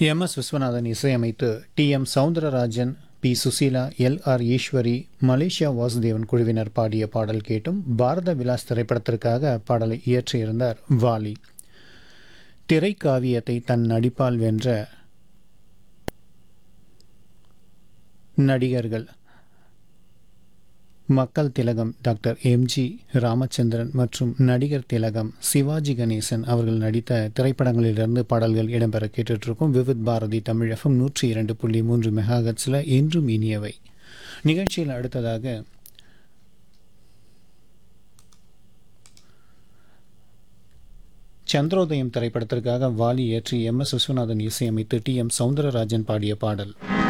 M S Viswanathan இசையமைத்து T M Soundararajan P Susheela L R Eswari Malaysia Vasudevan குழுவினர் பாடிய பாடல் கேட்டும் பாரத விலாஸ் திரைப்படத்திற்காக பாடலை இயற்றியிருந்தார் வாலி திரைக்காவியத்தை தன் நடிப்பால் வென்ற நடிகர்கள் மக்கள் திலகம் டாக்டர் எம்ஜி ராமச்சந்திரன் மற்றும் நடிகர் திலகம் சிவாஜி கணேசன் அவர்கள் நடித்த திரைப்படங்களிலிருந்து பாடல்கள் இடம்பெற கேட்டுட்ருக்கும் விவித் பாரதி தமிழ் எஃப்எம் நூற்றி இரண்டு புள்ளி மூன்று மெகாகட்ஸில் என்றும் இனியவை நிகழ்ச்சியில் அடுத்ததாக சந்திரோதயம் திரைப்படத்திற்காக வாலி ஏற்றி எம் எஸ் விஸ்வநாதன் இசையமைத்து டி எம் சவுந்தரராஜன் பாடிய பாடல்